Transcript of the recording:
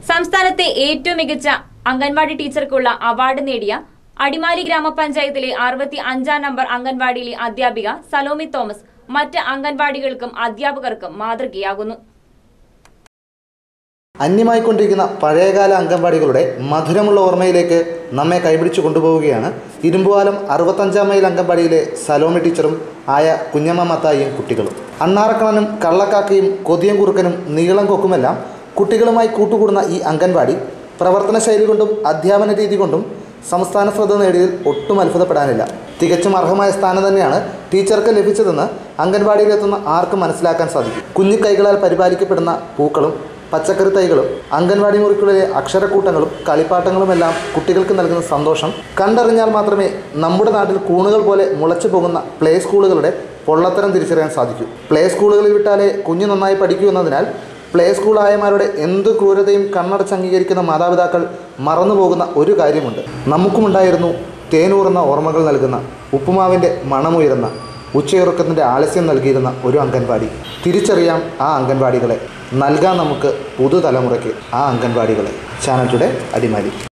സംസ്ഥാനത്തെ ഏറ്റവും മികച്ച അംഗൻവാടി ടീച്ചർക്കുള്ള അവാർഡ് നേടിയ അടിമാലി ഗ്രാമപഞ്ചായത്തിലെ അറുപത്തി അഞ്ചാം നമ്പർ അംഗൻവാടിയിലെ അധ്യാപിക സലോമി തോമസ് മറ്റ് അംഗൻവാടികൾക്കും അധ്യാപകർക്കും മാതൃകയാകുന്നു അന്യമായിക്കൊണ്ടിരിക്കുന്ന പഴയകാല അംഗൻവാടികളുടെ മധുരമുള്ള ഓർമ്മയിലേക്ക് നമ്മെ കൈപിടിച്ചു കൊണ്ടുപോവുകയാണ് ഇരുമ്പുവാലം അറുപത്തഞ്ചാം മൈൽ അംഗൻവാടിയിലെ സലോമി ടീച്ചറും ആയ കുഞ്ഞമ്മ മത്തായിയും കുട്ടികളും അണ്ണാറക്കണനും കള്ളക്കാക്കയും കൊതിയം കുറുക്കനും നീളം കൊക്കുമെല്ലാം കുട്ടികളുമായി കൂട്ടുകൂടുന്ന ഈ അംഗൻവാടി പ്രവർത്തന ശൈലി കൊണ്ടും അധ്യാപന രീതി കൊണ്ടും സംസ്ഥാന ശ്രദ്ധ നേടിയതിൽ ഒട്ടും അത്ഭുതപ്പെടാനില്ല തികച്ചും അർഹമായ സ്ഥാനം തന്നെയാണ് ടീച്ചർക്ക് ലഭിച്ചതെന്ന് അംഗൻവാടിയിലെത്തുന്ന ആർക്കും മനസ്സിലാക്കാൻ സാധിക്കും കുഞ്ഞു കൈകളാൽ പരിപാലിക്കപ്പെടുന്ന പൂക്കളും പച്ചക്കറി തൈകളും അംഗൻവാടി മുറിക്കുള്ളിലെ അക്ഷരക്കൂട്ടങ്ങളും കളിപ്പാട്ടങ്ങളുമെല്ലാം കുട്ടികൾക്ക് നൽകുന്ന സന്തോഷം കണ്ടറിഞ്ഞാൽ മാത്രമേ നമ്മുടെ നാട്ടിൽ കൂണുകൾ പോലെ മുളച്ചു പോകുന്ന പ്ലേ സ്കൂളുകളുടെ പൊള്ളത്തരം തിരിച്ചറിയാൻ സാധിക്കൂ പ്ലേ സ്കൂളുകളിൽ വിട്ടാലേ കുഞ്ഞു നന്നായി പഠിക്കൂ എന്നതിനാൽ പ്ലേ സ്കൂൾ ആയമാരുടെ എന്ത് ക്രൂരതയും കണ്ണടച്ച് അംഗീകരിക്കുന്ന മാതാപിതാക്കൾ മറന്നുപോകുന്ന ഒരു കാര്യമുണ്ട് നമുക്കുമുണ്ടായിരുന്നു തേനൂറുന്ന ഓർമ്മകൾ നൽകുന്ന ഉപ്പുമാവിൻ്റെ മണമുയരുന്ന ഉച്ചയുറക്കത്തിൻ്റെ ആലസ്യം നൽകിയിരുന്ന ഒരു അംഗൻവാടി തിരിച്ചറിയാം ആ അംഗൻവാടികളെ നൽകാം നമുക്ക് പുതുതലമുറയ്ക്ക് ആ അംഗൻവാടികളെ ചാനൽ ടുഡേ അടിമാലി